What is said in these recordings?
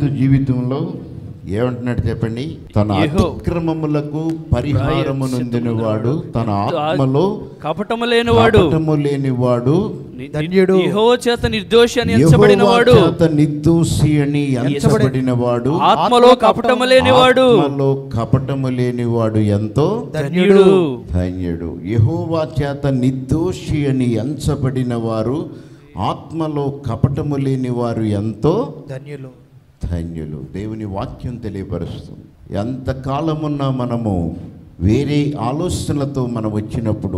దావీదు జీవితంలో ఏమంటున్నాడు చెప్పండి తన యెహో- అతిక్రమములకు పరిహారము నొందినవాడు తన ఆత్మలో కపటము లేనివాడు కపటము లేనివాడు ధన్యుడు. యెహోవా చేత నిర్దోషి అని యెహోవా ఎంచబడినవాడు చేత నిర్దోషి అని ఎంచబడినవాడు ఆత్మలో కపటము లేనివాడు ఆత్మలో కపటము లేనివాడు ఎంతో ధన్యుడు ధన్యుడు యెహోవా చేత నిర్దోషి అని ఎంచబడిన వారు ఆత్మలో కపటము లేని వారు ఎంతో ధన్యులు ధన్యులు దేవుని వాక్యం తెలియపరుస్తుంది ఎంతకాలమున్నా మనము వేరే ఆలోచనలతో మనం వచ్చినప్పుడు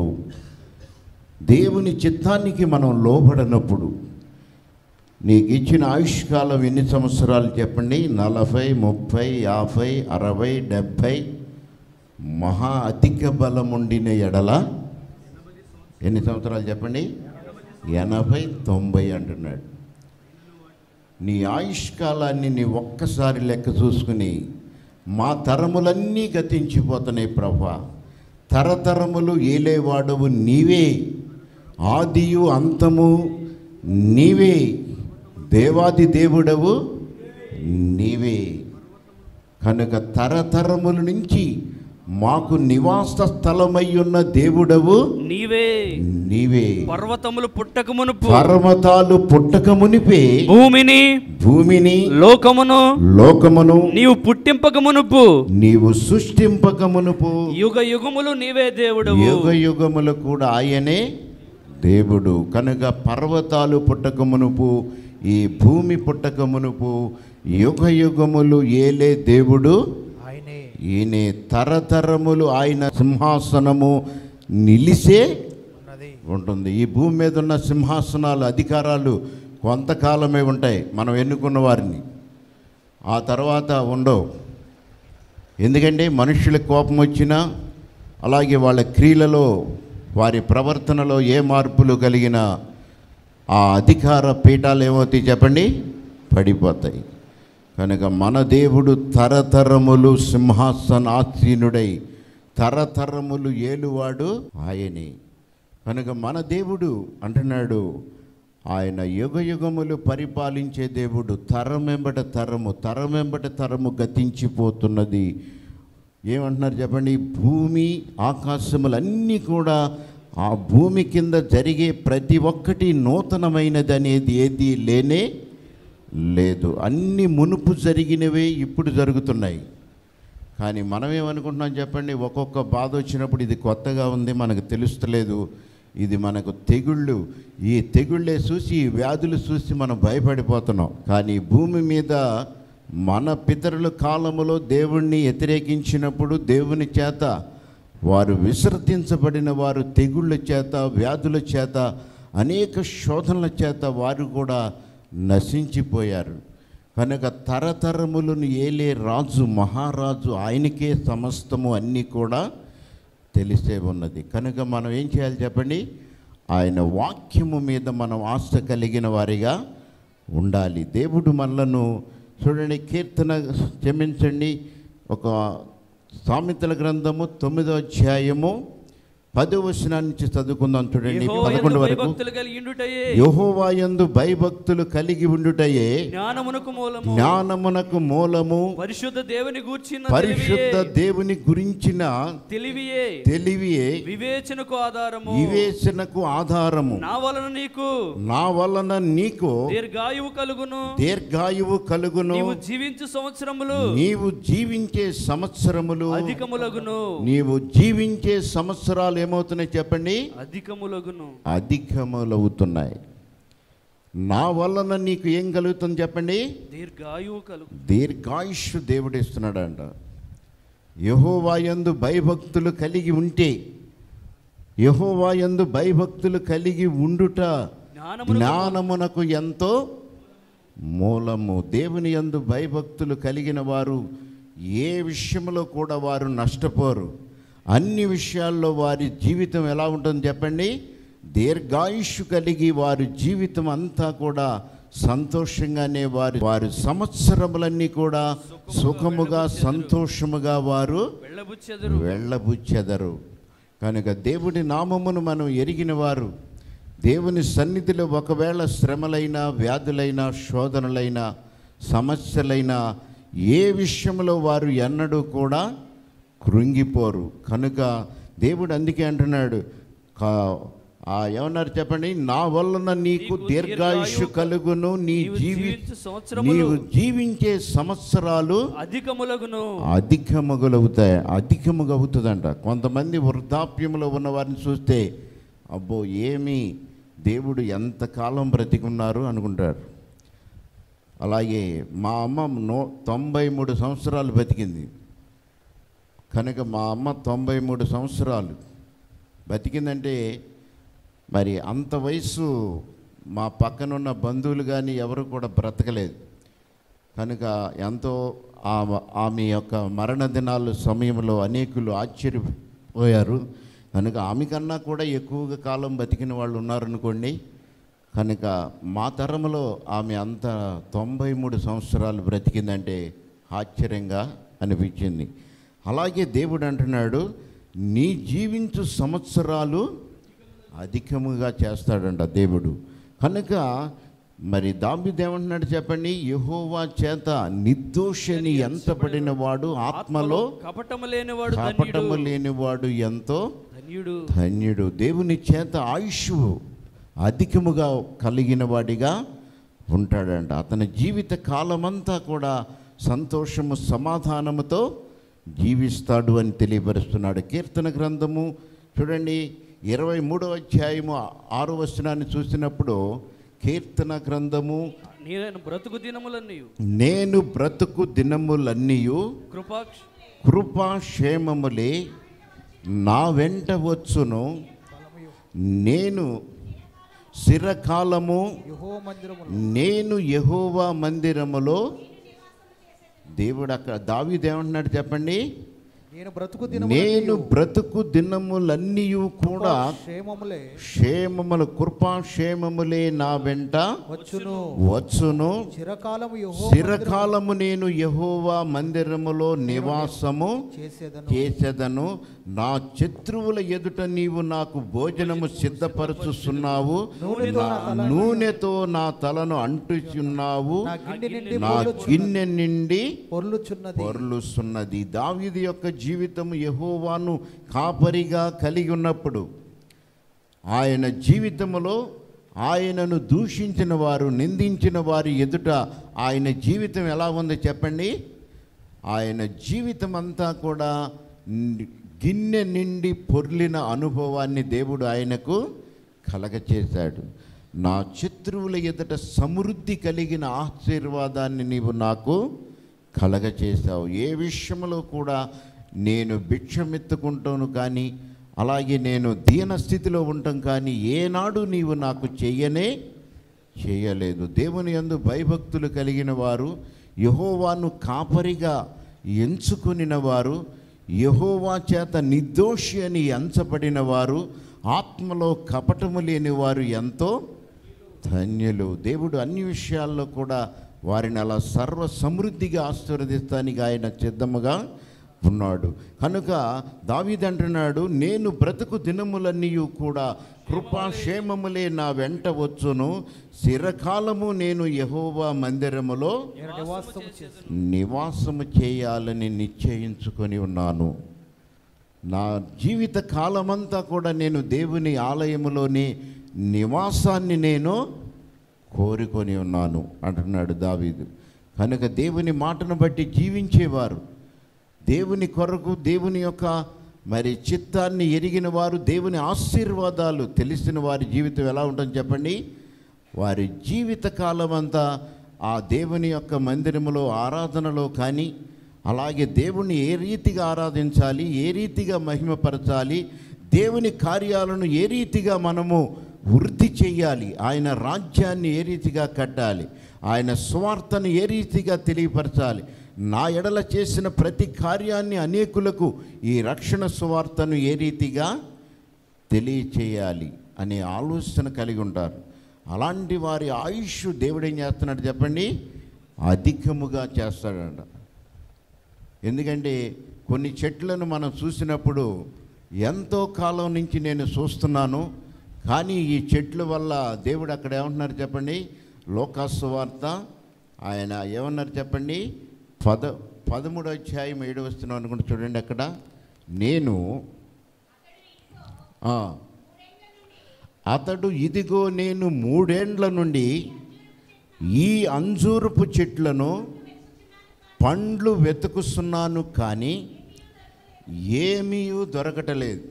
దేవుని చిత్తానికి మనం లోబడనప్పుడు నీకు ఇచ్చిన ఆయుష్కాలం ఎన్ని సంవత్సరాలు చెప్పండి నలభై ముప్పై యాభై అరవై డెబ్భై మహా అధిక బలం ఉండిన ఎడల ఎన్ని సంవత్సరాలు చెప్పండి ఎనభై తొంభై అంటున్నాడు నీ ఆయుష్కాలాన్ని నీ ఒక్కసారి లెక్క చూసుకుని మా తరములన్నీ గతించిపోతున్నాయి ప్రభా తరతరములు ఏలేవాడవు నీవే ఆదియు అంతము నీవే దేవాది దేవుడవు నీవే కనుక తరతరముల నుంచి మాకు నివాస స్థలమై ఉన్న దేవుడవు నీవే నీవే పర్వతములు పుట్టక మునుపు పర్వతాలు పుట్టక మునిపే భూమిని భూమిని లోకమును లోకమును నీవు పుట్టింపక మునుపు నీవు సృష్టింపక మునుపు యుగ యుగములు నీవే దేవుడవు యుగ యుగములు కూడా ఆయనే దేవుడు కనుక పర్వతాలు పుట్టక మునుపు ఈ భూమి పుట్టక మునుపు యుగ యుగములు ఏలే దేవుడు ఆయనే ఈయన తరతరములు ఆయన సింహాసనము నిలిసే ఉన్నది ఉంటుంది ఈ భూమి మీద ఉన్న సింహాసనాలు అధికారాలు కొంతకాలమే ఉంటాయి మనం ఎన్నుకున్న వారిని ఆ తర్వాత ఉండవు ఎందుకంటే మనుషులకు కోపం వచ్చినా అలాగే వాళ్ళ క్రియలలో వారి ప్రవర్తనలో ఏ మార్పులు కలిగినా ఆ అధికార పీఠాలు ఏమవుతాయి చెప్పండి పడిపోతాయి కనుక మన దేవుడు తరతరములు సింహాసనాసీనుడై తరతరములు ఏలువాడు ఆయనే కనుక మన దేవుడు అంటున్నాడు ఆయన యుగ యుగములు పరిపాలించే దేవుడు తరమెంబట తరము తరమెంబట తరము గతించిపోతున్నది ఏమంటున్నారు చెప్పండి భూమి ఆకాశములన్నీ కూడా ఆ భూమి కింద జరిగే ప్రతి ఒక్కటి నూతనమైనది అనేది ఏది లేనే లేదు అన్ని మునుపు జరిగినవే ఇప్పుడు జరుగుతున్నాయి కానీ మనం ఏమనుకుంటున్నాం చెప్పండి ఒక్కొక్క బాధ వచ్చినప్పుడు ఇది కొత్తగా ఉంది మనకు తెలుస్తలేదు ఇది మనకు తెగుళ్ళు ఈ తెగుళ్ళే చూసి ఈ వ్యాధులు చూసి మనం భయపడిపోతున్నాం కానీ భూమి మీద మన పితరుల కాలములో దేవుణ్ణి వ్యతిరేకించినప్పుడు దేవుని చేత వారు విసర్జించబడిన వారు తెగుళ్ళ చేత వ్యాధుల చేత అనేక శోధనల చేత వారు కూడా నశించిపోయారు కనుక తరతరములను ఏలే రాజు మహారాజు ఆయనకే సమస్తము అన్నీ కూడా తెలిసే ఉన్నది కనుక మనం ఏం చేయాలి చెప్పండి ఆయన వాక్యము మీద మనం ఆశ కలిగిన వారిగా ఉండాలి దేవుడు మనలను చూడండి కీర్తన క్షమించండి ఒక సామెతల గ్రంథము తొమ్మిదో అధ్యాయము పదో వచనాన్ని నుంచి చదువుకుందాం చూడండి యెహోవా యందు పదకొండు వరకు భయభక్తులు కలిగి ఉండుటయే యెహోవాయందు భయభక్తులు కలిగి ఉండుటయే జ్ఞానమునకు మూలము జ్ఞానమునకు మూలము పరిశుద్ధ దేవుని గూర్చిన పరిశుద్ధ తెలివియే. దేవుని గురించిన తెలివియే తెలివియే వివేచనకు ఆధారము వివేచనకు ఆధారము నా వలన నీకు నా వలన నీకు దీర్ఘాయువు కలుగును దీర్ఘాయువు కలుగును నీవు జీవించు సంవత్సరములు నీవు జీవించే సంవత్సరములు అధికములగును నీవు జీవించే సంవత్సరాలు ఏమవుతున్నాయి చెప్పండి అధికములగును అధికములవుతున్నాయి నా వలన నీకు ఏం కలుగుతుంది చెప్పండి దీర్ఘాయువు కలుగు దీర్ఘాయుష్ దేవుడు ఇస్తున్నాడంట యహోవాయందు భయభక్తులు కలిగి ఉంటే యహోవాయందు భయభక్తులు కలిగి ఉండుట జ్ఞానమునకు జ్ఞానమునకు ఎంతో మూలము దేవుని యందు భయభక్తులు కలిగిన వారు ఏ విషయంలో కూడా వారు నష్టపోరు అన్ని విషయాల్లో వారి జీవితం ఎలా ఉంటుంది చెప్పండి దీర్ఘాయుష్ కలిగి వారి జీవితం అంతా కూడా సంతోషంగానే వారు వారి సంవత్సరములన్నీ కూడా సుఖముగా సంతోషముగా వారు వెళ్ళబుచ్చెదరు వెళ్ళబుచ్చెదరు కనుక దేవుడి నామమును మనం ఎరిగిన వారు దేవుని సన్నిధిలో ఒకవేళ శ్రమలైన వ్యాధులైన శోధనలైన సమస్యలైన ఏ విషయంలో వారు ఎన్నడూ కూడా కృంగిపోరు కనుక దేవుడు అందుకే అంటున్నాడు కా- ఆ ఏమన్నారు చెప్పండి నా వలన నీకు నీకు దీర్ఘాయుష్ దీర్ఘాయువు కలుగును నీ నీవు జీవి జీవించు సంవత్సరములు నీవు జీవించే సంవత్సరాలు అధికములగును అధికముగలవుతాయి అధికముగా అవుతుందంట కొంతమంది వృద్ధాప్యంలో ఉన్న వారిని చూస్తే అబ్బో ఏమి దేవుడు ఎంతకాలం బ్రతికున్నారు అనుకుంటారు అలాగే మా అమ్మ నో తొంభై మూడు సంవత్సరాలు బతికింది కనుక మా అమ్మ తొంభై మూడు సంవత్సరాలు బతికిందంటే మరి అంత వయసు మా పక్కనున్న బంధువులు కానీ ఎవరు కూడా బ్రతకలేదు కనుక ఎంతో ఆ- ఆమె యొక్క మరణ దినాలు సమయంలో అనేకులు ఆశ్చర్యపోయారు కనుక ఆమె కన్నా కూడా ఎక్కువగా కాలం బతికిన వాళ్ళు ఉన్నారనుకోండి కనుక మా తరంలో ఆమె అంత తొంభై మూడు సంవత్సరాలు బ్రతికిందంటే ఆశ్చర్యంగా అనిపించింది అలాగే దేవుడు అంటున్నాడు నీ జీవించు సంవత్సరాలు అధికముగా చేస్తాడంట దేవుడు కనుక మరి దాంబిదేమంటున్నాడు చెప్పండి యెహోవా చేత నిర్దోషని ఎంతపడిన వాడు ఆత్మలో కపటము లేనివాడు కపటము ధన్యుడు లేనివాడు ఎంతో ధన్యుడు ధన్యుడు దేవుని చేత ఆయుష్ అధికముగా కలిగిన వాడిగా ఉంటాడంట అతని జీవిత కాలమంతా కూడా సంతోషము సమాధానముతో జీవిస్తాడు అని తెలియపరుస్తున్నాడు కీర్తన గ్రంథము చూడండి ఇరవై మూడవ అధ్యాయము ఆరో వచనాన్ని చూసినప్పుడు కీర్తన గ్రంథము నేను బ్రతుకు దినములన్నీ నేను బ్రతుకు దినములన్నీయు కృపాక్ష కృపాక్షేమములే నా వెంట వచ్చును నేను శిరకాలము యహో మందిరములు నేను యెహోవా మందిరములో దేవుడు అక్కడ దావీదేమంటున్నాడు చెప్పండి నేను బ్రతుకు నేను దినములన్నీయు బ్రతుకు దినములన్నీ కూడా క్షేమములే క్షేమములు కృపాక్షేమములే నా వెంట వచ్చును వచ్చును చిరకాలము యహో శిరకాలము నేను యెహోవా మందిరములో నివాసము చేసేదను చేసేదను నా శత్రువుల ఎదుట నీవు నాకు భోజనము సిద్ధపరచుస్తున్నావు నూనెతో నా నా తలను- నూనెతో నా తలను అంటుచున్నావు నా గిన్నె నిండి నా పొర్లుచున్నది. గిన్నె నిండి పొర్లుచున్నది పొర్లుస్తున్నది దావీదు యొక్క జీవితము యెహోవాను కాపరిగా కలిగి ఉన్నప్పుడు ఆయన జీవితములో ఆయనను దూషించిన వారు నిందించిన వారి ఎదుట ఆయన జీవితం ఎలా ఉంది చెప్పండి ఆయన జీవితం అంతా కూడా ని- గిన్నె నిండి పొర్లిన అనుభవాన్ని దేవుడు ఆయనకు కలగచేశాడు నా శత్రువుల ఎదుట సమృద్ధి కలిగిన ఆశీర్వాదాన్ని నీవు నాకు కలగచేశావు ఏ విషయంలో కూడా నేను భిక్షమెత్తుకుంటాను కానీ అలాగే నేను దీన స్థితిలో ఉండటం కానీ ఏనాడు నీవు నాకు చెయ్యనే చేయలేదు దేవుని యందు భయభక్తులు కలిగిన వారు యహోవాను కాపరిగా ఎంచుకొనిన వారు యహోవా చేత నిర్దోషి అని ఎంచబడిన వారు ఆత్మలో కపటము లేని వారు ఎంతో ధన్యులు దేవుడు అన్ని విషయాల్లో కూడా వారిని అలా సర్వ సమృద్ధిగా ఆశీర్వదిస్తానికి ఆయన సిద్ధముగా ఉన్నాడు కనుక దావీదంటున్నాడు నేను బ్రతుకు దినములన్నీ కూడా కృపాక్షేమములే నా వెంట వచ్చును చిరకాలము నేను యహోవా మందిరములో నేను నివాసము చేసి నివాసము చేయాలని నిశ్చయించుకొని ఉన్నాను నా జీవిత కాలమంతా కూడా నేను దేవుని ఆలయములోని నివాసాన్ని నేను కోరుకొని ఉన్నాను అంటున్నాడు దావీదు కనుక దేవుని మాటను బట్టి జీవించేవారు దేవుని కొరకు దేవుని యొక్క మరి చిత్తాన్ని ఎరిగిన వారు దేవుని ఆశీర్వాదాలు తెలిసిన వారి జీవితం ఎలా ఉంటుంది చెప్పండి వారి జీవిత కాలం అంతా ఆ దేవుని యొక్క మందిరములో ఆరాధనలో కానీ అలాగే దేవుణ్ణి ఏ రీతిగా ఆరాధించాలి ఏ రీతిగా మహిమపరచాలి దేవుని కార్యాలను ఏ రీతిగా మనము వృద్ధి చేయాలి ఆయన రాజ్యాన్ని ఏ రీతిగా కట్టాలి ఆయన స్వార్థను ఏ రీతిగా తెలియపరచాలి నా ఎడల చేసిన ప్రతి కార్యాన్ని అనేకులకు ఈ రక్షణ సువార్తను ఏ రీతిగా తెలియచేయాలి అనే ఆలోచన కలిగి ఉంటారు అలాంటి వారి ఆయుష్ దేవుడు ఏం చేస్తున్నాడు చెప్పండి అధికముగా చేస్తాడంట ఎందుకంటే కొన్ని చెట్లను మనం చూసినప్పుడు ఎంతో కాలం నుంచి నేను చూస్తున్నాను కానీ ఈ చెట్ల వల్ల దేవుడు అక్కడ ఏమంటున్నారు చెప్పండి లోకాసు వార్త ఆయన ఏమన్నారు చెప్పండి పద పదమూడు అధ్యాయం ఏడు వస్తున్నాం అనుకుంటే చూడండి అక్కడ నేను ఆ, అతడు ఇదిగో నేను మూడేండ్ల నుండి ఈ అంజూరపు చెట్లను పండ్లు వెతుకుస్తున్నాను కానీ ఏమీ దొరకటలేదు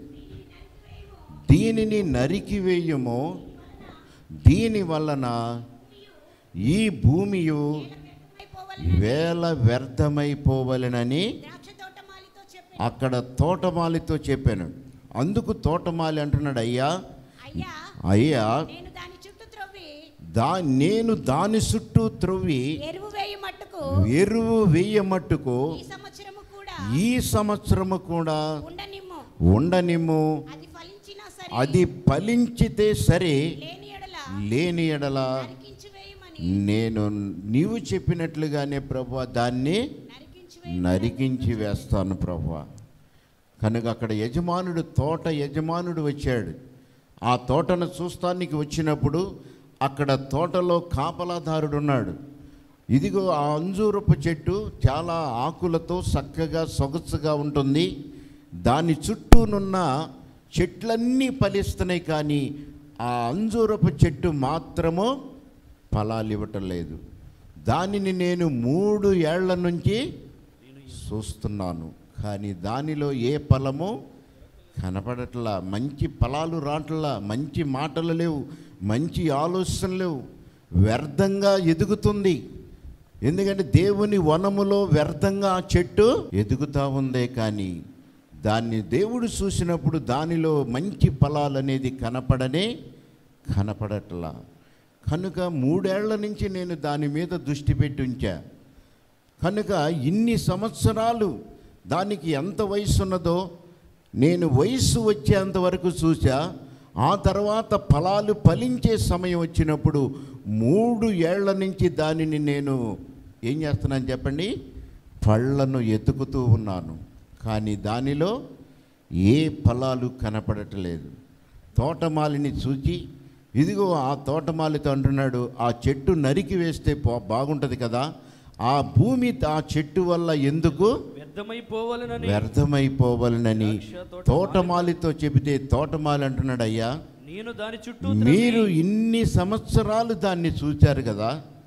దీనిని నరికివేయము దీని వలన ఈ భూమియు వేల వ్యర్థమైపోవలెనని ద్రాక్ష తోటమాలితో చెప్పి అక్కడ తోటమాలితో చెప్పాను అందుకు తోటమాలి అంటున్నాడు అయ్యా అయ్యా అయ్యా నేను దాని చుట్టూ త్రవ్వి దా నేను దాని చుట్టూ త్రవ్వి ఎరువు వేయి మట్టుకు ఎరువు వేయమట్టుకు ఈ సంవత్సరము కూడా ఈ సంవత్సరము కూడా ఉండనిమ్ము ఉండనిమ్ము అది ఫలించినా సరే అది ఫలించితే సరే లేని ఎడల లేని ఎడల నరికించి వేయమని నేను నీవు చెప్పినట్లుగానే ప్రభు దాన్ని నరికించి వేయి నరికించి వేస్తాను ప్రభు కనుక అక్కడ యజమానుడు తోట యజమానుడు వచ్చాడు ఆ తోటను చూస్తానికి వచ్చినప్పుడు అక్కడ తోటలో కాపలాదారుడు ఉన్నాడు ఇదిగో ఆ అంజూరపు చెట్టు చాలా ఆకులతో చక్కగా సొగసుగా ఉంటుంది దాని చుట్టూనున్న చెట్లన్నీ ఫలిస్తున్నాయి కానీ ఆ అంజూరపు చెట్టు మాత్రము ఫలాలు ఇవ్వటం లేదు దానిని నేను మూడు ఏళ్ల నుంచి చూస్తున్నాను కానీ దానిలో ఏ ఫలము కనపడట్లా మంచి ఫలాలు రావట్లా మంచి మాటలు లేవు మంచి ఆలోచనలు లేవు వ్యర్థంగా ఎదుగుతుంది ఎందుకంటే దేవుని వనములో వ్యర్థంగా ఆ చెట్టు ఎదుగుతూ ఉందే కానీ దాన్ని దేవుడు చూసినప్పుడు దానిలో మంచి ఫలాలు అనేది కనపడనే కనపడట్లా కనుక మూడేళ్ల నుంచి నేను దాని మీద దృష్టి పెట్టి ఉంచా కనుక ఇన్ని సంవత్సరాలు దానికి ఎంత వయసు ఉన్నదో నేను వయసు వచ్చేంత వరకు చూసా ఆ తర్వాత ఫలాలు ఫలించే సమయం వచ్చినప్పుడు మూడు ఏళ్ల నుంచి దానిని నేను ఏం చేస్తున్నాను చెప్పండి పళ్ళను ఎతుకుతూ ఉన్నాను కానీ దానిలో ఏ ఫలాలు కనపడట్లేదు తోటమాలిని చూచి ఇదిగో ఆ తోటమాలితో అంటున్నాడు ఆ చెట్టు నరికి వేస్తే పో- బాగుంటుంది కదా ఆ భూమి ఆ చెట్టు వల్ల ఎందుకు వ్యర్థమైపోవాలనని వ్యర్థమైపోవాలనని తోటమాలితో చెబితే తోటమాలి అంటున్నాడు అయ్యా నేను దాని చుట్టూ మీరు ఇన్ని సంవత్సరాలు దాన్ని చూచారు కదా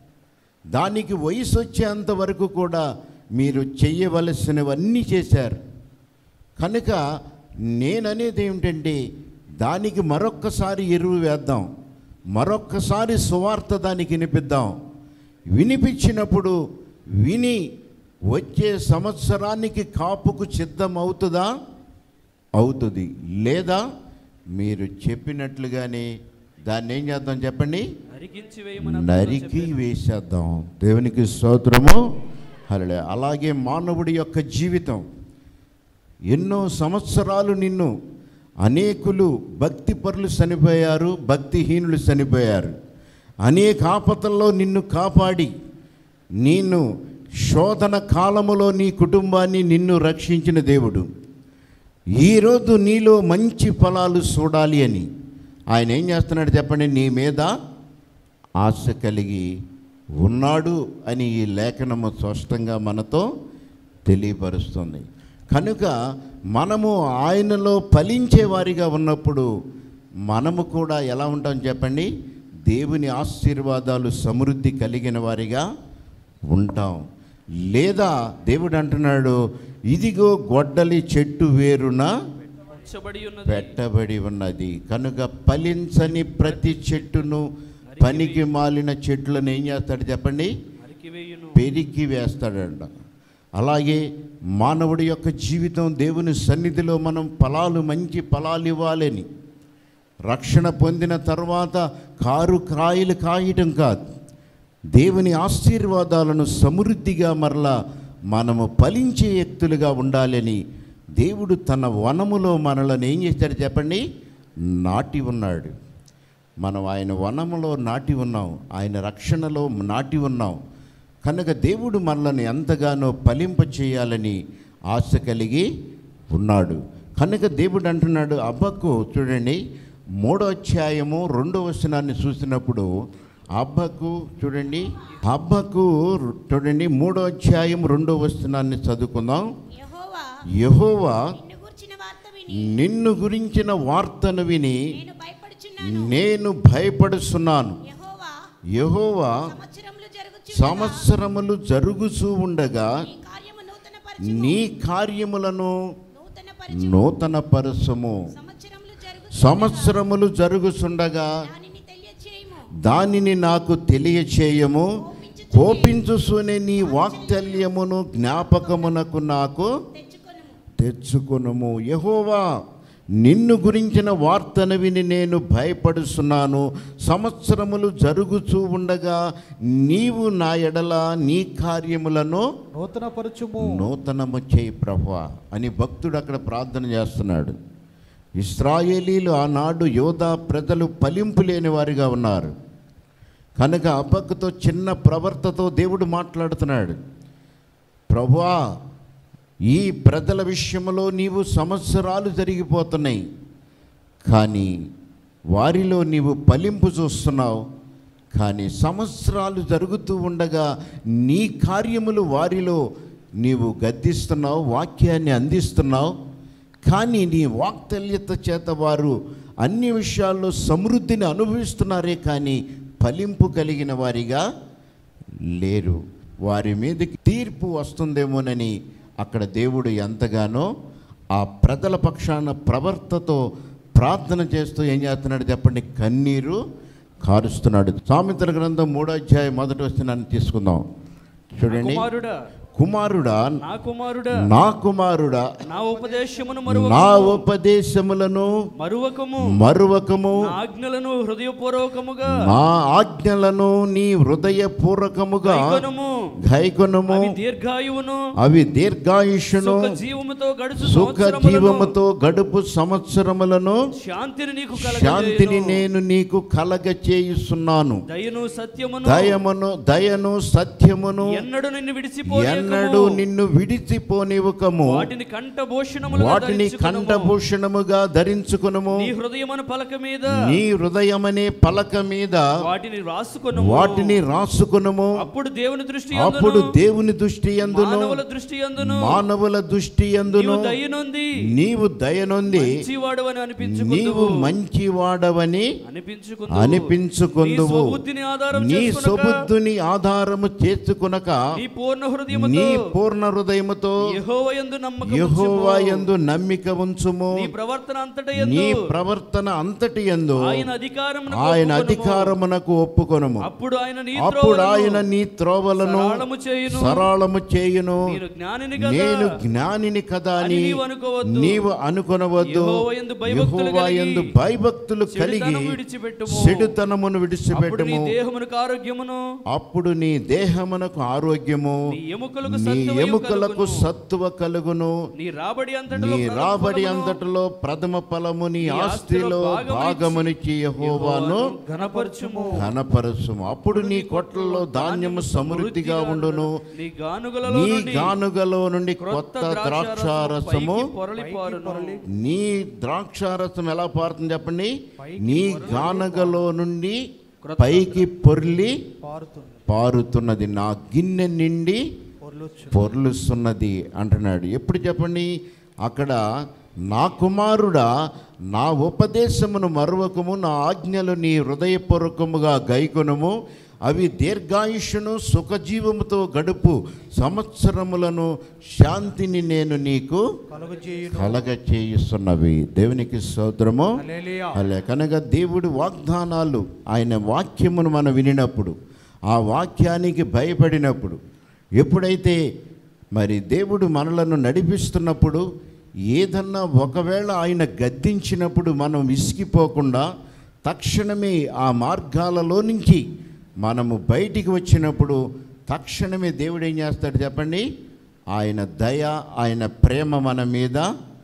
దానికి వయసు వచ్చేంత వరకు కూడా మీరు చెయ్యవలసినవన్నీ చేశారు కనుక నేననేది ఏమిటంటే దానికి మరొక్కసారి ఎరువు వేద్దాం మరొక్కసారి సువార్త దానికి వినిపిద్దాం వినిపించినప్పుడు విని వచ్చే సంవత్సరానికి కాపుకు సిద్ధం అవుతుందా అవుతుంది లేదా మీరు చెప్పినట్లుగానే దాన్ని ఏం చేద్దాం చెప్పండి నరికించి వేయమని నరికి వేసేద్దాం దేవునికి స్తోత్రము హల్లెలూయా అలాగే మానవుడి యొక్క జీవితం ఎన్నో సంవత్సరాలు నిన్ను అనేకులు భక్తి పరులు చనిపోయారు భక్తిహీనులు చనిపోయారు అనేక ఆపదల్లో నిన్ను కాపాడి నిన్ను శోధన కాలములో నీ కుటుంబాన్ని నిన్ను రక్షించిన దేవుడు ఈరోజు నీలో మంచి ఫలాలు చూడాలి అని ఆయన ఏం చేస్తున్నాడు చెప్పండి నీ మీద ఆశ కలిగి ఉన్నాడు అని ఈ లేఖనము స్పష్టంగా మనతో తెలియపరుస్తుంది కనుక మనము ఆయనలో ఫలించే వారిగా ఉన్నప్పుడు మనము కూడా ఎలా ఉంటాం చెప్పండి దేవుని ఆశీర్వాదాలు సమృద్ధి కలిగిన వారిగా ఉంటాం లేదా దేవుడు అంటున్నాడు ఇదిగో గొడ్డలి చెట్టు వేరున ఉంచబడి ఉన్నది పెట్టబడి ఉన్నది కనుక ఫలించని ప్రతి చెట్టును పనికి మాలిన చెట్లను ఏం చేస్తాడు చెప్పండి నరికివేయును పెరిగి వేస్తాడంట అలాగే మానవుడి యొక్క జీవితం దేవుని సన్నిధిలో మనం ఫలాలు మంచి ఫలాలు ఇవ్వాలని రక్షణ పొందిన తర్వాత కారు కాయలు కాయటం కాదు దేవుని ఆశీర్వాదాలను సమృద్ధిగా మరలా మనము ఫలించే వ్యక్తులుగా ఉండాలని దేవుడు తన వనములో మనలను ఏం చేశాడు చెప్పండి నాటి ఉన్నాడు మనం ఆయన వనములో నాటి ఉన్నాం ఆయన రక్షణలో నాటి ఉన్నాం కనుక దేవుడు మనల్ని ఎంతగానో ఫలింప చేయాలని ఆశ కలిగి ఉన్నాడు కనుక దేవుడు అంటున్నాడు అబ్బకు చూడండి మూడో అధ్యాయము రెండో వచనాన్ని చూసినప్పుడు హబ్బకు చూడండి హబ్బకు చూడండి మూడో అధ్యాయం రెండో వచనాన్ని చదువుకుందాం యెహోవా యెహోవా నిన్ను గూర్చిన వార్త విని నిన్ను గురించిన వార్తను విని నేను భయపడుచున్నాను నేను భయపడుస్తున్నాను యెహోవా యెహోవా సంవత్సరములు జరుగుచు సంవత్సరములు జరుగుచూ ఉండగా నీ కార్యము నూతన పరచు నీ కార్యములను నూతన పరచు నూతన పరసము సంవత్సరములు జరుగు సంవత్సరములు జరుగుచుండగా దానిని తెలియచేయము దానిని నాకు తెలియచేయము కోపించుసునే నీ వాక్తల్యమును జ్ఞాపకమునకు నాకు తెచ్చుకొనుము తెచ్చుకొనుము యహోవా నిన్ను గురించిన వార్తను విని నేను భయపడుస్తున్నాను సంవత్సరములు జరుగుచూ ఉండగా నీవు నా ఎడల నీ కార్యములను నూతన పరచుము నూతనము చేయి ప్రభా అని భక్తుడు అక్కడ ప్రార్థన చేస్తున్నాడు ఇస్రాయేలీలు ఆనాడు యోధా ప్రజలు ఫలింపు లేని వారిగా ఉన్నారు కనుక అబ్బక్కుతో చిన్న ప్రవర్తతో దేవుడు మాట్లాడుతున్నాడు ప్రభువా ఈ ప్రజల విషయంలో నీవు సంవత్సరాలు జరిగిపోతున్నాయి కానీ వారిలో నీవు ఫలింపు చూస్తున్నావు కానీ సంవత్సరాలు జరుగుతూ ఉండగా నీ కార్యములు వారిలో నీవు గద్దిస్తున్నావు వాక్యాన్ని అందిస్తున్నావు కానీ నీ వాక్తల్యత చేత వారు అన్ని విషయాల్లో సమృద్ధిని అనుభవిస్తున్నారే కానీ ఫలింపు కలిగిన వారిగా లేరు వారి మీదకి తీర్పు వస్తుందేమోనని అక్కడ దేవుడు ఎంతగానో ఆ ప్రజల పక్షాన ప్రవర్తతో ప్రార్థన చేస్తూ ఏం చేస్తున్నాడు చెప్పండి కన్నీరు కారుస్తున్నాడు సామెతల గ్రంథం మూడో అధ్యాయం మొదటి వస్తున్నాను తీసుకుందాం చూడండి కుమారుడా కుమారుడా నా కుమారుడా నా కుమారుడా నా ఉపదేశమును నా మరువకము ఉపదేశములను మరువకము మరువకము నా ఆజ్ఞలను హృదయపూర్వకముగా నా ఆజ్ఞలను నీ హృదయపూర్వకముగా కైకొనుము గైకొనుము అవి దీర్ఘాయువును అవి దీర్ఘాయుషును సుఖ జీవముతో గడుచు సుఖ సంవత్సరములను జీవముతో గడుపు సంవత్సరములను శాంతిని నీకు శాంతిని కలగజేయును నేను నీకు కలగ చేయుస్తున్నాను దయను సత్యమును దయమును దయను సత్యమును ఎన్నడు నిన్ను ఎన్నడూ విడిచిపోయేకము నిన్ను విడిచిపోనివ్వకము వాటిని కంఠభూషణములుగా వాటిని ధరించుకొనుము. కంఠభూషణముగా ధరించుకునుము నీ హృదయమున పలక మీద నీ హృదయమనే పలక మీద వాటిని రాసుకొను వాటిని రాసుకునుము అప్పుడు దేవుని దృష్టి అప్పుడు యందును దేవుని దృష్టి ఎందును మానవుల దృష్టి యందును మానవుల దృష్టి ఎందును నీవు దయనుంది నీవు దయనొంది మంచివాడు అని నీవు అనిపించుకుందువు మంచివాడవని అనిపించుకుందువు అనిపించుకుందువు నీ స్వబుద్ధిని ఆధారం నీ చేసుకొనక, సొబుద్ధుని ఆధారము చేసుకునక నీ పూర్ణ హృదయముతో నీ పూర్ణ హృదయముతో యెహోవా యందు నమ్మకం యెహోవా ఉంచుము. యందు నమ్మిక ఉంచుము నీ ప్రవర్తన అంతట నీ యందు ప్రవర్తన అంతటి యందు ఆయన అధికారమునకు ఆయన ఒప్పుకొనుము. అధికారమునకు ఒప్పుకొనుము అప్పుడు ఆయన నీ అప్పుడు త్రోవలను ఆయన నీ త్రోవలను సరళము చేయును సరళము చేయును నేను జ్ఞానిని కదా నేను జ్ఞానిని కదా అని అని నీవు అనుకోవద్దు. నీవు అనుకొనవద్దు యెహోవా యందు భయభక్తులు యెహోవా కలిగి, యందు భయభక్తులు కలిగి చెడుతనము విడిచిపెట్టుము. చెడుతనమును అప్పుడు నీ విడిచిపెట్టము దేహమునకు ఆరోగ్యమును అప్పుడు నీ దేహమునకు ఆరోగ్యము నీ ఎముకలకు నీ సత్తువయు ఎముకలకు కలుగును. సత్తువ కలుగును నీ రాబడి అంతటిలో నీ ప్రథమ రాబడి ఫలమును, అంతటిలో ప్రథమ ఫలము నీ నీ ఆస్తిలో ఆస్తిలో భాగమునిచ్చి భాగమునికి యెహోవాను ఘనపరచుము ఘనపరచుము అప్పుడు నీ కొట్లలో ధాన్యము సమృద్ధిగా ఉండును నీ గానుగలలో నీ నుండి గానుగలో నుండి క్రొత్త కొత్త ద్రాక్షారసము ద్రాక్షారసము పైకి పొరలిపారును. నీ ద్రాక్షారసం ఎలా పారుతుంది చెప్పండి నీ గానగలో నుండి పైకి పొర్లి పారుతుంది పారుతున్నది నా గిన్నె నిండి పొర్లుచు పొర్లుస్తున్నది అంటున్నాడు ఎప్పుడు చెప్పండి అక్కడ నా కుమారుడా నా ఉపదేశమును మరువకము నా ఆజ్ఞలు నీ హృదయపూర్వకముగా గైకొనుము అవి దీర్ఘాయుషును సుఖజీవముతో గడుపు సంవత్సరములను శాంతిని నేను నీకు కలుగజేయును కలగ చేయిస్తున్నవి దేవునికి స్తోత్రము హల్లెలూయా అలా కనుక దేవుడి వాగ్దానాలు ఆయన వాక్యమును మనం వినినప్పుడు ఆ వాక్యానికి భయపడినప్పుడు ఎప్పుడైతే మరి దేవుడు మనలను నడిపిస్తున్నప్పుడు ఏదన్నా ఒకవేళ ఆయన గద్దించినప్పుడు మనం విసిగిపోకుండా తక్షణమే ఆ మార్గాలలో నుంచి మనము బయటికి వచ్చినప్పుడు తక్షణమే దేవుడు ఏం చేస్తాడు చెప్పండి ఆయన దయ ఆయన ప్రేమ మన మీద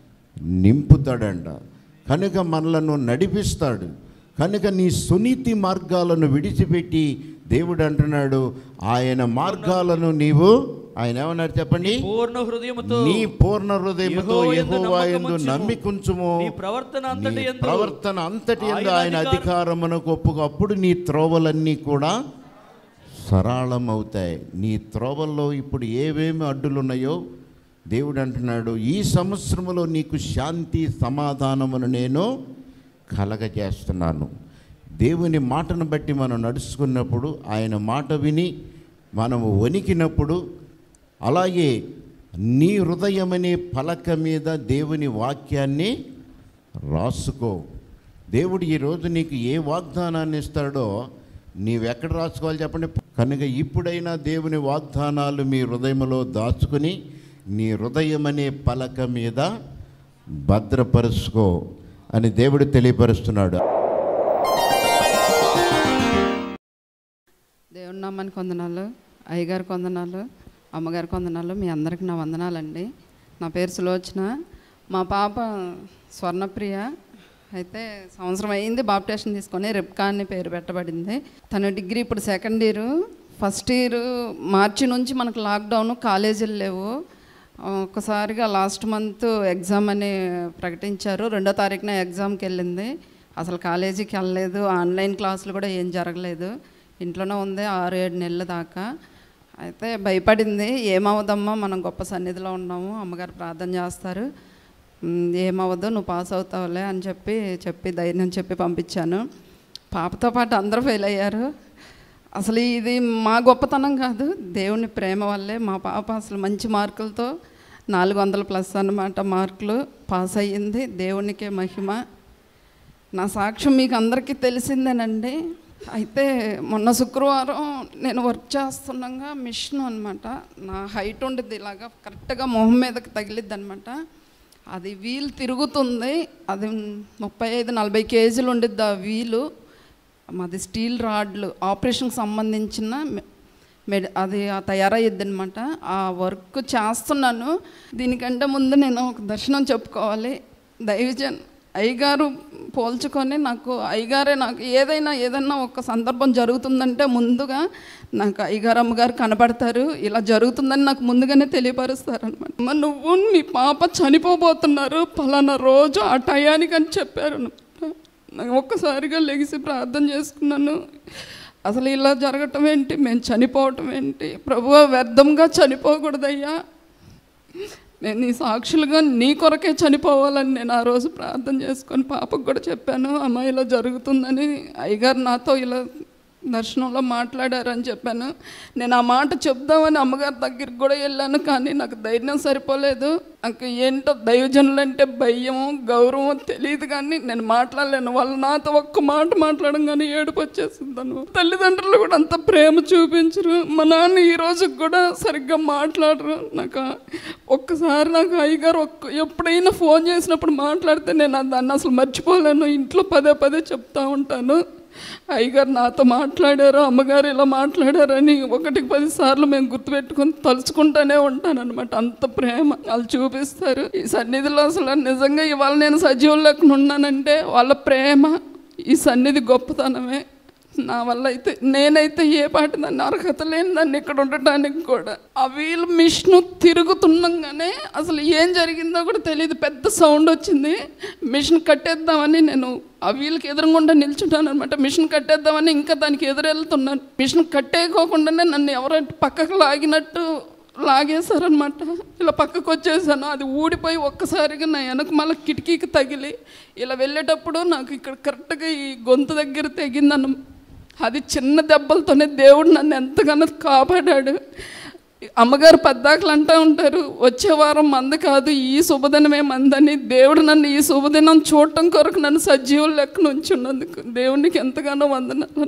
నింపుతాడంట కనుక మనలను నడిపిస్తాడు కనుక నీ సునీతి మార్గాలను విడిచిపెట్టి దేవుడు అంటున్నాడు ఆయన మార్గాలను నీవు ఆయన ఏమన్నారు చెప్పండి పూర్ణ హృదయముతో నీ పూర్ణ హృదయముతో యెహోవా యందు యెహోవా యందు నమ్మకముంచుము. నమ్మికుంచుము నీ ప్రవర్తన అంతటి నీ యందు ప్రవర్తన అంతటి యందు ఆయన ఆయన అధికారం- అధికారమునకు ఒప్పుకు అప్పుడు నీ త్రోవలన్నీ కూడా సరళమవుతాయి నీ త్రోవల్లో ఇప్పుడు ఏవేమి అడ్డులున్నాయో దేవుడు అంటున్నాడు ఈ సంవత్సరములో నీకు శాంతి సమాధానమును నేను కలగజేస్తున్నాను దేవుని మాటను బట్టి మనం నడుచుకున్నప్పుడు ఆయన మాట విని మనము వణికినప్పుడు అలాగే నీ హృదయమనే పలక మీద దేవుని వాక్యాన్ని రాసుకో దేవుడు ఈరోజు నీకు ఏ వాగ్దానాన్ని ఇస్తాడో నీవెక్కడ రాసుకోవాలి చెప్పండి కనుక ఇప్పుడైనా దేవుని వాగ్దానాలు మీ హృదయంలో దాచుకుని నీ హృదయం అనే పలక మీద భద్రపరుచుకో అని దేవుడు తెలియపరుస్తున్నాడు దేవుని నామానికి వందనాలు అయ్యగారికి వందనాలు అమ్మగారికి వందనాలు మీ అందరికి నా వందనాలండి నా పేరు సులోచన మా పాప స్వర్ణప్రియ అయితే సంవత్సరం అయింది బాప్టేషన్ తీసుకొని రిప్కా అని పేరు పెట్టబడింది తన డిగ్రీ ఇప్పుడు సెకండ్ ఇయర్ ఫస్ట్ ఇయర్ మార్చి నుంచి మనకు లాక్డౌన్ కాలేజీలు లేవు ఒక్కసారిగా లాస్ట్ మంత్ ఎగ్జామ్ అని ప్రకటించారు రెండో తారీఖున ఎగ్జామ్కి వెళ్ళింది అసలు కాలేజీకి వెళ్ళలేదు ఆన్లైన్ క్లాసులు కూడా ఏం జరగలేదు ఇంట్లోనే ఉంది ఆరు ఏడు నెలల దాకా అయితే భయపడింది ఏమవుదమ్మా మనం గొప్ప సన్నిధిలో ఉన్నాము అమ్మగారు ప్రార్థన చేస్తారు "ఉమ్, ఏమవ్వదు నువ్వు పాస్ అవుతావులే అని చెప్పి చెప్పి ధైర్యం చెప్పి పంపించాను పాపతో పాటు అందరూ ఫెయిల్ అయ్యారు అసలు ఇది మా గొప్పతనం కాదు దేవుని ప్రేమ వల్లే మా పాప అసలు మంచి మార్కులతో నాలుగు వందల ప్లస్ అన్నమాట మార్కులు పాస్ అయ్యింది దేవునికే మహిమ నా సాక్ష్యం మీకు అందరికీ తెలిసిందేనండి అయితే మొన్న శుక్రవారం నేను వర్క్ చేస్తుండగా మిషన్ అనమాట నా హైట్ ఉండేది ఇలాగా కరెక్ట్గా మొహం మీదకి తగిలిద్ది అనమాట అది వీల్ తిరుగుతుంది అది ముప్పై ఐదు నలభై కేజీలు ఉండిద్ది ఆ వీలు మాది స్టీల్ రాడ్లు ఆపరేషన్కి సంబంధించిన మె- మెడ్ అది ఆ తయారయ్యిద్ది అనమాట ఆ వర్క్ చేస్తున్నాను దీనికంటే ముందు నేను ఒక దర్శనం చెప్పుకోవాలి దైవజన్ అయ్యగారు పోల్చుకొని నాకు అయ్యగారే నాకు ఏదైనా ఏదైనా ఒక సందర్భం జరుగుతుందంటే ముందుగా నాకు అయ్యగారు అమ్మగారు కనపడతారు ఇలా జరుగుతుందని నాకు ముందుగానే తెలియపరుస్తారు అనమాట నువ్వు మీ పాప చనిపోబోతున్నారు పలానా రోజు ఆ టయానికి అని చెప్పారు నాకు ఒక్కసారిగా లెగిసి ప్రార్థన చేసుకున్నాను అసలు ఇలా జరగటం ఏంటి మేము చనిపోవటం ఏంటి ప్రభు వ్యర్థంగా చనిపోకూడదయ్యా నేను నీ సాక్షులుగా నీ కొరకే చనిపోవాలని నేను ఆ రోజు ప్రార్థన చేసుకొని పాపకు కూడా చెప్పాను అమ్మ ఇలా జరుగుతుందని అయ్యగారు నాతో ఇలా దర్శనంలో మాట్లాడారని చెప్పాను నేను ఆ మాట చెప్దామని అమ్మగారి దగ్గరికి కూడా వెళ్ళాను కానీ నాకు ధైర్యం సరిపోలేదు నాకు ఏంటో దైవజనులంటే భయము గౌరవం తెలియదు కానీ నేను మాట్లాడలేను వాళ్ళు నాతో ఒక్క మాట మాట్లాడడం కానీ ఏడుపు వచ్చేసింది అను తల్లిదండ్రులు కూడా అంత ప్రేమ చూపించరు మా నాన్న ఈ రోజుకి కూడా సరిగ్గా మాట్లాడరు నాకు ఒక్కసారి నాకు అయ్యగారు ఒక్క ఎప్పుడైనా ఫోన్ చేసినప్పుడు మాట్లాడితే నేను ఆ దాన్ని అసలు మర్చిపోలేను ఇంట్లో పదే పదే చెప్తా ఉంటాను అయ్యగారు నాతో మాట్లాడారు అమ్మగారు ఇలా మాట్లాడారని ఒకటికి పది సార్లు మేము గుర్తుపెట్టుకొని తలుచుకుంటానే ఉంటాను అనమాట అంత ప్రేమ వాళ్ళు చూపిస్తారు ఈ సన్నిధిలో అసలు నిజంగా ఇవాళ నేను సజీవులు లేకుండా ఉన్నానంటే వాళ్ళ ప్రేమ ఈ సన్నిధి గొప్పతనమే నా వల్ల అయితే నేనైతే ఏ పాటి దాన్ని అర్హత లేని దాన్ని ఇక్కడ ఉండటానికి కూడా ఆ వీల్ మిషన్ తిరుగుతుండగానే అసలు ఏం జరిగిందో కూడా తెలియదు పెద్ద సౌండ్ వచ్చింది మిషన్ కట్టేద్దామని నేను ఆ వీల్కి ఎదురుగుండా నిల్చుంటాను అనమాట మిషన్ కట్టేద్దామని ఇంకా దానికి ఎదురెళ్తున్నాను మిషన్ కట్టేయకోకుండానే నన్ను ఎవరో పక్కకు లాగినట్టు లాగేశారనమాట ఇలా పక్కకు వచ్చేసాను అది ఊడిపోయి ఒక్కసారిగా నా వెనక మళ్ళీ కిటికీకి తగిలి ఇలా వెళ్ళేటప్పుడు నాకు ఇక్కడ కరెక్ట్గా ఈ గొంతు దగ్గర తెగిందన్న అది చిన్న దెబ్బలతోనే దేవుడు నన్ను ఎంతగానో కాపాడాడు అమ్మగారు పద్దాకలు అంటూ ఉంటారు వచ్చే వారం మంద కాదు ఈ శుభదినమే మందని దేవుడు నన్ను ఈ శుభదినం చూడటం కొరకు నన్ను సజీవులు లెక్క ఉంచున్నందుకు దేవునికి ఎంతగానో వందనాలు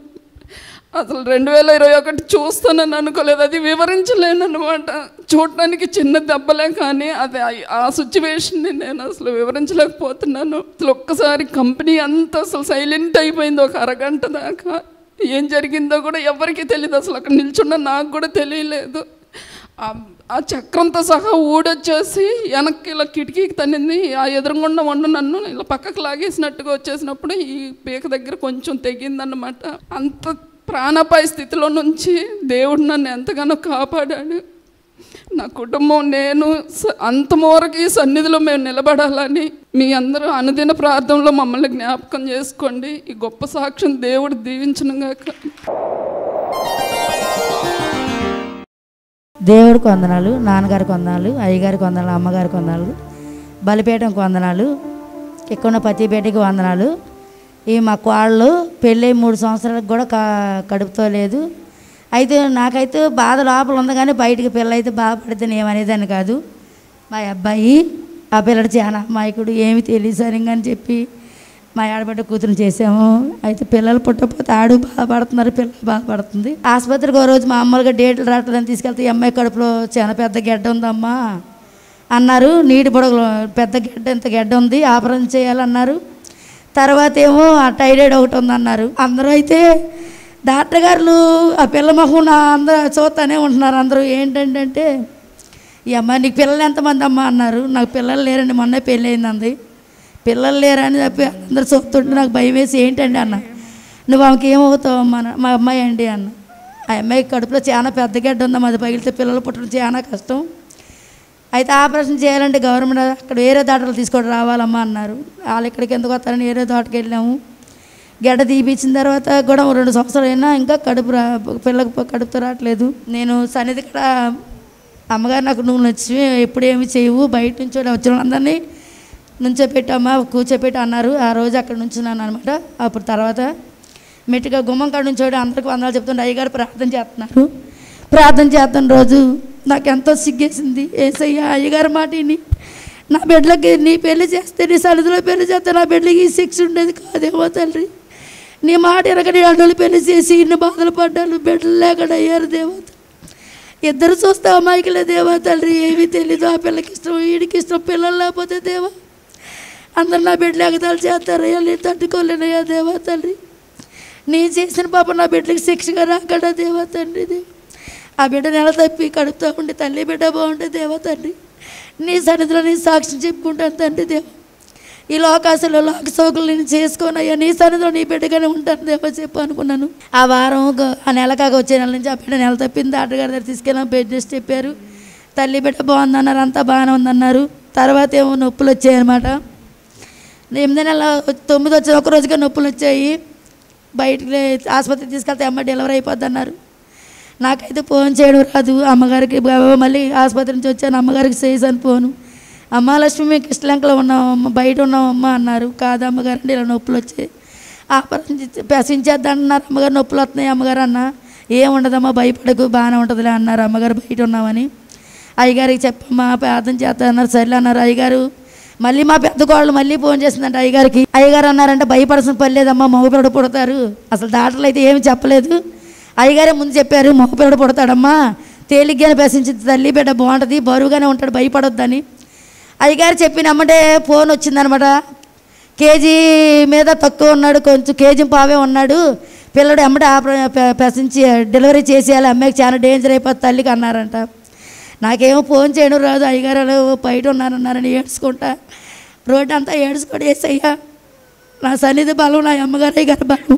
అసలు రెండు వేల ఇరవై ఒకటి చూస్తానని అనుకోలేదు అది వివరించలేను అనమాట చూడటానికి చిన్న దెబ్బలే కానీ అది ఆ- ఆ సిచ్యువేషన్ని నేను అసలు వివరించలేకపోతున్నాను అసలు ఒక్కసారి కంపెనీ అంతా అసలు సైలెంట్ అయిపోయింది ఒక అరగంట దాకా ఏం జరిగిందో కూడా ఎవరికీ తెలియదు అసలు అక్కడ నిల్చున్న నాకు కూడా తెలియలేదు ఆ- ఆ చక్రంతో సహా ఊడొచ్చేసి వెనక్కి ఇలా కిటికీకి తన్నింది ఆ ఎదురుగుండా వండు నన్ను ఇలా పక్కకు లాగేసినట్టుగా వచ్చేసినప్పుడు ఈ పీక దగ్గర కొంచెం తెగిందన్నమాట అంత ప్రాణాపాయ స్థితిలో నుంచి దేవుడు నన్ను ఎంతగానో కాపాడాడు నా కుటుంబం నేను స- అంతమూరకి ఈ సన్నిధిలో మేము నిలబడాలని మీ అందరూ అనుదిన ప్రార్థనలో మమ్మల్ని జ్ఞాపకం చేసుకోండి ఈ గొప్ప సాక్ష్యం దేవుడు దీవించనుగాక దేవుడికి వందనాలు నాన్నగారికి వందనాలు అయ్యగారికి వందనాలు అమ్మగారికి వందనాలు బలిపీఠంకి వందనాలు ఇక్కడ ఉన్న ప్రతి బిడ్డకి వందనాలు ఈ మా కోళ్ళు పెళ్ళి మూడు సంవత్సరాలకు కూడా క కడుపుతో లేదు అయితే నాకైతే బాధ లోపల ఉంది కానీ బయటికి పిల్ల అయితే బాధపడితే ఏమనేదాన్ని కాదు మా అబ్బాయి ఆ పిల్లడు చాలా అమాయకుడు ఏమి తెలియదు సరిగ్గా అని చెప్పి మా ఆడబిడ్డ కూతురు చేసాము అయితే పిల్లలు పుట్టకపోతే ఆడు బాధపడుతున్నారు పిల్లలు బాధపడుతుంది ఆసుపత్రికి ఓ రోజు మామూలుగా డేట్లు రావట్లేదని తీసుకెళ్తే ఈ అమ్మాయి కడుపులో చాలా పెద్ద గెడ్డ ఉందమ్మా అన్నారు నీటి బుడగలు పెద్ద గెడ్డ ఇంత గెడ్డ ఉంది ఆపరేషన్ చేయాలన్నారు తర్వాత ఏమో ఆ టైరాయిడ్ ఒకటి ఉందన్నారు అందరూ అయితే డాక్టర్ గారు ఆ పిల్ల మొహం నా అందరూ చూస్తానే ఉంటున్నారు అందరూ ఏంటంటే ఈ అమ్మాయి నీకు పిల్లలు ఎంతమంది అమ్మ అన్నారు నాకు పిల్లలు లేరండి మొన్నే పెళ్ళి అయింది పిల్లలు లేరని చెప్పి అందరు చూస్తుంటే నాకు భయం వేసి ఏంటండి అన్న నువ్వు ఆమెకి ఏమవుతావు అమ్మ అన్న. మా అమ్మాయి అండి అన్న ఆ అమ్మాయి కడుపులో చాలా పెద్ద గడ్డ ఉందమ్మా అది పగిలితే పిల్లలు పుట్టడం చాలా కష్టం అయితే ఆపరేషన్ చేయాలంటే గవర్నమెంట్ అక్కడ వేరే దాటలు తీసుకొని రావాలమ్మా అన్నారు వాళ్ళు ఇక్కడికి ఎందుకు వస్తారని వేరే తోటకి వెళ్ళాము గడ్డ తీపిచ్చిన తర్వాత కూడా ఓ రెండు సంవత్సరాలు అయినా ఇంకా కడుపు రా పిల్లకి కడుపుతో రావట్లేదు నేను సన్నిధి ఇక్కడ అమ్మగారు నాకు నువ్వు నచ్చి ఎప్పుడు ఏమి చేయవు బయట నుంచి వచ్చిన వాళ్ళందరినీ నుంచోపెట్టమ్మా కూర్చోపెట్టి అన్నారు ఆ రోజు అక్కడ నుంచున్నాను అనమాట అప్పుడు తర్వాత మెట్టుగా గుమ్మం కాడ నుంచోడి అందరికి వందలు చెప్తుంటే అయ్యగారు ప్రార్థన చేస్తున్నారు ప్రార్థన చేస్తున్న రోజు నాకు ఎంతో సిగ్గేసింది ఏసయ్య అయ్యగారి మాట విని నా బిడ్డలకి నీ పెళ్లి చేస్తే నీ సన్నిధిలో పెళ్లి చేస్తే నా బిడ్డలకి ఈ శిక్ష ఉండేది కాదేమో తండ్రి నీ మాట ఎరగని అడ్డలు పెళ్లి చేసి ఇన్ని బాధలు పడ్డాను బిడ్డలు లేకుండా అయ్యారు దేవత ఇద్దరు చూస్తే అమాయకులే దేవా తండ్రి ఏమీ తెలీదు ఆ పిల్లకి ఇష్టం వీడికి ఇష్టం పిల్లలు లేకపోతే దేవా అందరు నా బిడ్డలు ఎగతాలు చేస్తారయ్యా నేను తట్టుకోలేనయ్యా దేవా తండ్రి నేను చేసిన పాప నా బిడ్డకి శిక్షగా రాకడా దేవా తండ్రి దేవా ఆ బిడ్డ నెల తప్పి కడుపుతూ ఉండి తల్లి బిడ్డ బాగుంటే దేవా తండ్రి నీ సన్నిధిలో నేను సాక్ష్యం చెప్పుకుంటాను తండ్రి దేవా ఈ లోకాశలో లోక సోకులు నేను చేసుకొని అయ్యా నీ సన్నిధిలో నీ బిడ్డగానే ఉంటాను దేవా చెప్పు అనుకున్నాను ఆ వారం గ- ఆ నెల కాక వచ్చే నెల నుంచి ఆ బిడ్డ నెల తప్పింది డాక్టర్ గారి దగ్గర తీసుకెళ్ళాం బెడ్ రెస్ట్ చెప్పారు తల్లి బిడ్డ బాగుందన్నారు అంతా బాగానే ఉందన్నారు తర్వాత ఏమో నొప్పులు వచ్చాయన్నమాట ఎనిమిది నెల తొమ్మిది వచ్చిన ఒక రోజుగా నొప్పులు వచ్చాయి బయటికి లే- ఆసుపత్రికి తీసుకెళ్తే అమ్మ డెలివరీ అయిపోద్ది అన్నారు నాకైతే ఫోన్ చేయడం రాదు అమ్మగారికి బాబా మళ్ళీ ఆసుపత్రి నుంచి వచ్చాను అమ్మగారికి చేశాను ఫోను అమ్మ లక్ష్మి మీకు ఇష్టలంకలో ఉన్నాం అమ్మ బయట ఉన్నాం అమ్మ అన్నారు కాదు అమ్మగారు అంటే ఇలా నొప్పులు వచ్చాయి ఆపరేషన్ పెసించేద్దాం అన్నారు అమ్మగారు నొప్పులు వస్తున్నాయి అమ్మగారు అన్న ఏం ఉండదమ్మా భయపడకు బాగానే ఉంటుందిలే అన్నారు అమ్మగారు బయట ఉన్నామని అయ్యగారికి చెప్పమ్మా ప్రార్థన చేస్తా అన్నారు సర్లే అన్నారు అయ్యగారు మళ్ళీ మా పెద్ద కోళ్ళు మళ్ళీ ఫోన్ చేసిందంట అయ్యగారికి అయ్యగారు అన్నారంటే భయపడాల్సిన పని లేదమ్మా మగపిల్లడు పుడతారు అసలు డాక్టర్లు అయితే ఏమి చెప్పలేదు అయ్యగారే ముందు చెప్పారు మగపిల్లడు పుడతాడమ్మా తేలిగ్గానే పెసించి తల్లి బిడ్డ బాగుంటుంది బరువుగానే ఉంటాడు భయపడొద్దని అయ్యగారు చెప్పిన అమ్మటే ఫోన్ వచ్చిందనమాట కేజీ మీద తక్కువ ఉన్నాడు కొంచెం కేజీ పావే ఉన్నాడు పిల్లడు ఎమ్మటే ఆపర పె- పెసించి డెలివరీ చేసేయాలి అమ్మాయికి చాలా డేంజర్ అయిపోతుంది తల్లికి అన్నారంట నాకేమో ఫోన్ చేయడం రాదు అయ్యగారు అలా బయట ఉన్నారన్నారని ఏడ్చుకుంటా రోడ్డు అంతా ఏడ్చుకొని వేసయ్యా నా సన్నిధి బలం నా అమ్మగారు అయ్యగారు బలం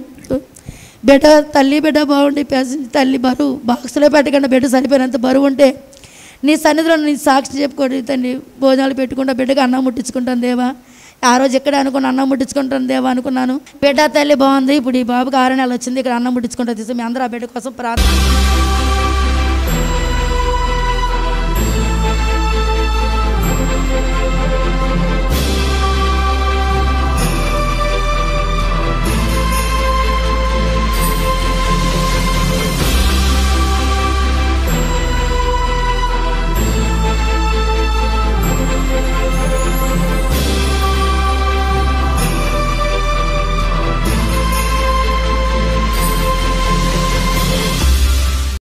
బిడ్డ తల్లి బిడ్డ బాగుండి పెసించి తల్లి బరువు బాక్స్లో పెట్టకుండా బిడ్డ సరిపోయినంత బరువు ఉంటే నీ సన్నిధిలో నీ సాక్షి చెప్పుకోండి తండ్రి భోజనాలు పెట్టుకుంటా బిడ్డకి అన్నం ముట్టించుకుంటాను దేవా ఆ రోజు ఎక్కడ అనుకున్న అన్నం ముట్టించుకుంటాను దేవా అనుకున్నాను బిడ్డ తల్లి బాగుంది ఇప్పుడు ఈ బాబుకి ఆరు నెలలు వచ్చింది ఇక్కడ అన్నం ముట్టించుకుంటా తీసి మీ అందరూ ఆ బిడ్డ కోసం ప్రార్థన